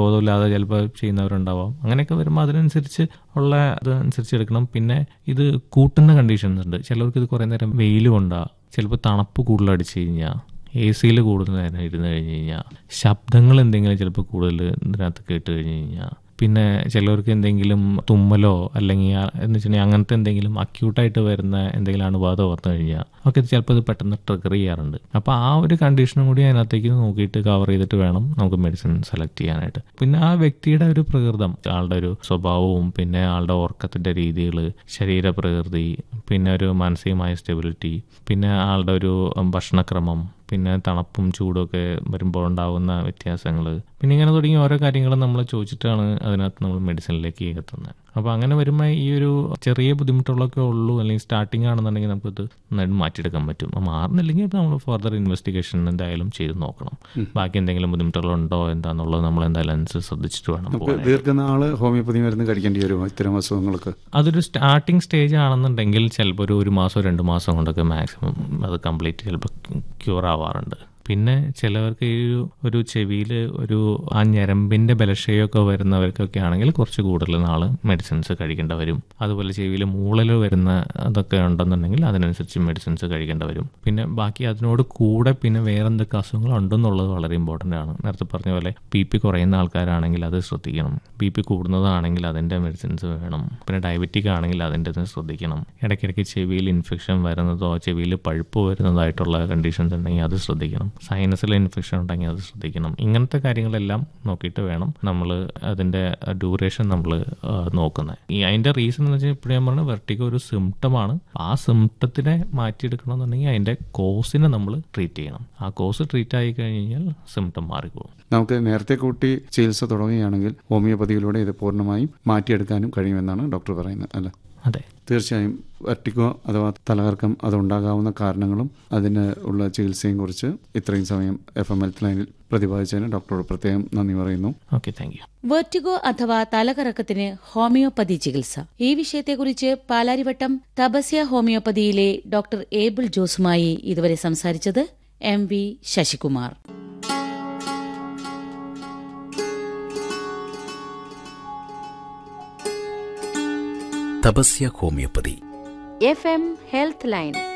ബോധമില്ലാതെ ചിലപ്പോൾ ചെയ്യുന്നവരുണ്ടാവാം അങ്ങനെയൊക്കെ വരുമ്പോൾ അതിനനുസരിച്ച് ഉള്ള അതനുസരിച്ച് എടുക്കണം പിന്നെ ഇത് കൂട്ടുന്ന കണ്ടീഷൻസ് ഉണ്ട് ചിലർക്ക് ഇത് കുറേ നേരം വെയിൽ കൊണ്ടാ ചിലപ്പോൾ തണുപ്പ് കൂടുതൽ അടിച്ചു കഴിഞ്ഞാൽ എ സിയിൽ കൂടുതൽ നേരം ഇരുന്ന് കഴിഞ്ഞ് കഴിഞ്ഞാൽ ശബ്ദങ്ങൾ എന്തെങ്കിലും ചിലപ്പോൾ കൂടുതൽ ഇതിനകത്ത് കേട്ട് കഴിഞ്ഞ് കഴിഞ്ഞാൽ പിന്നെ ചിലവർക്ക് എന്തെങ്കിലും തുമ്മലോ അല്ലെങ്കിൽ ആ- എന്ന് വെച്ചിട്ടുണ്ടെങ്കിൽ അങ്ങനത്തെ എന്തെങ്കിലും അക്യൂട്ടായിട്ട് വരുന്ന എന്തെങ്കിലും അണുബാധ വന്നു കഴിഞ്ഞാൽ ഒക്കെ ഇത് ചിലപ്പോൾ ഇത് പെട്ടെന്ന് ട്രിഗർ ചെയ്യാറുണ്ട് അപ്പോൾ ആ ഒരു കണ്ടീഷനും കൂടി അതിനകത്തേക്ക് നോക്കിയിട്ട് കവർ ചെയ്തിട്ട് വേണം നമുക്ക് മെഡിസിൻ സെലക്ട് ചെയ്യാനായിട്ട് പിന്നെ ആ വ്യക്തിയുടെ ഒരു പ്രകൃതം ആളുടെ ഒരു സ്വഭാവവും പിന്നെ ആളുടെ ഉറക്കത്തിൻ്റെ രീതികൾ ശരീരപ്രകൃതി പിന്നെ ഒരു മാനസികമായ സ്റ്റെബിലിറ്റി പിന്നെ ആളുടെ ഒരു ഉം, ഭക്ഷണക്രമം പിന്നെ തണുപ്പും ചൂടും ഒക്കെ വരുമ്പോൾ ഉണ്ടാകുന്ന വ്യത്യാസങ്ങൾ പിന്നെ ഇങ്ങനെ തുടങ്ങി ഓരോ കാര്യങ്ങളും നമ്മൾ ചോദിച്ചിട്ടാണ് അതിനകത്ത് നമ്മൾ മെഡിസിനിലേക്ക് എത്തുന്നത് അപ്പോൾ അങ്ങനെ വരുമ്പോൾ ഈ ഒരു ചെറിയ ബുദ്ധിമുട്ടുകളൊക്കെ ഉള്ളൂ അല്ലെങ്കിൽ സ്റ്റാർട്ടിംഗ് ആണെന്നുണ്ടെങ്കിൽ നമുക്കത് നന്നായിട്ട് മാറ്റിയെടുക്കാൻ പറ്റും അപ്പോൾ മാറുന്നില്ലെങ്കിൽ നമ്മൾ ഫർദർ ഇൻവെസ്റ്റിഗേഷൻ എന്തായാലും ചെയ്ത് നോക്കണം ബാക്കി എന്തെങ്കിലും ബുദ്ധിമുട്ടുകളുണ്ടോ എന്താണെന്നുള്ളത് നമ്മൾ എന്തായാലും അനുസരിച്ച് ശ്രദ്ധിച്ചിട്ട് വേണം നമുക്ക് പോകാൻ ദീർഘനാള് ഹോമിയോപ്പതി മരുന്ന് കഴിക്കേണ്ടി വരുമോ ഇത്തരം അസുഖങ്ങൾക്ക് അതൊരു സ്റ്റാർട്ടിംഗ് സ്റ്റേജ് ആണെന്നുണ്ടെങ്കിൽ ചിലപ്പോൾ ഒരു ഒരു മാസം രണ്ട് മാസം കൊണ്ടൊക്കെ മാക്സിമം അത് കംപ്ലീറ്റ് ചിലപ്പോൾ ക്യൂർ ആവാറുണ്ട് പിന്നെ ചിലവർക്ക് ഈ ഒരു ഒരു ചെവിയിൽ ഒരു ആ ഞരമ്പിൻ്റെ ബലക്ഷയമൊക്കെ വരുന്നവർക്കൊക്കെ ആണെങ്കിൽ കുറച്ച് കൂടുതൽ നാൾ മെഡിസിൻസ് കഴിക്കേണ്ട വരും അതുപോലെ ചെവിയിൽ മൂളൽ വരുന്ന അതൊക്കെ ഉണ്ടെന്നുണ്ടെങ്കിൽ അതിനനുസരിച്ച് മെഡിസിൻസ് കഴിക്കേണ്ട വരും പിന്നെ ബാക്കി അതിനോട് കൂടെ പിന്നെ വേറെ എന്തൊക്കെ അസുഖങ്ങൾ ഉണ്ടെന്നുള്ളത് വളരെ ഇമ്പോർട്ടൻ്റ് ആണ് നേരത്തെ പറഞ്ഞ പോലെ ബി പി കുറയുന്ന ആൾക്കാരാണെങ്കിൽ അത് ശ്രദ്ധിക്കണം ബി പി കൂടുന്നതാണെങ്കിൽ അതിൻ്റെ മെഡിസിൻസ് വേണം പിന്നെ ഡയബറ്റിക് ആണെങ്കിൽ അതിൻ്റെ ഇത് ശ്രദ്ധിക്കണം ഇടയ്ക്കിടയ്ക്ക് ചെവിയിൽ ഇൻഫെക്ഷൻ വരുന്നതോ ചെവിയിൽ പഴുപ്പ് വരുന്നതായിട്ടുള്ള കണ്ടീഷൻസ് ഉണ്ടെങ്കിൽ അത് ശ്രദ്ധിക്കണം സൈനസിൽ ഇൻഫെക്ഷൻ ഉണ്ടെങ്കിൽ അത് ശ്രദ്ധിക്കണം ഇങ്ങനത്തെ കാര്യങ്ങളെല്ലാം നോക്കിയിട്ട് വേണം നമ്മൾ അതിൻ്റെ ഡ്യൂറേഷൻ നമ്മൾ നോക്കുന്നത് ഈ അതിൻ്റെ റീസൺ എന്ന് വെച്ചാൽ ഇപ്പോഴും ഞാൻ പറഞ്ഞ വെർട്ടിഗോ ഒരു സിംറ്റമാണ് ആ സിംറ്റത്തിനെ മാറ്റിയെടുക്കണമെന്നുണ്ടെങ്കിൽ അതിൻ്റെ കോസിനെ നമ്മൾ ട്രീറ്റ് ചെയ്യണം ആ കോസ് ട്രീറ്റ് ആയി കഴിഞ്ഞാൽ സിംറ്റം മാറിപ്പോകും നമുക്ക് നേരത്തെ കൂട്ടി ചികിത്സ തുടങ്ങുകയാണെങ്കിൽ ഹോമിയോപ്പതിയിലൂടെ ഇത് പൂർണ്ണമായും മാറ്റിയെടുക്കാനും കഴിയുമെന്നാണ് ഡോക്ടർ പറയുന്നത് അല്ല അതെ തീർച്ചയായും വെർട്ടിക്കോ അഥവാ തലകർക്കം അതുണ്ടാകാവുന്ന കാരണങ്ങളും അതിന് ഉള്ള ചികിത്സയും കുറിച്ച് ഇത്രയും സമയം എഫ് എം ഹെൽത്ത് ലൈനിൽ പ്രതിപാദിച്ചതിന് ഡോക്ടറോട് പ്രത്യേകം നന്ദി പറയുന്നു ഓക്കെ താങ്ക് യു വെർട്ടിഗോ അഥവാ തലകറക്കത്തിന് ഹോമിയോപ്പതി ചികിത്സ ഈ വിഷയത്തെക്കുറിച്ച് പാലാരിവട്ടം തപസ്യ ഹോമിയോപ്പതിയിലെ ഡോക്ടർ ഏബിൾ ജോസുമായി ഇതുവരെ സംസാരിച്ചത് M V Sasikumar Tapasya homeopathy F M health line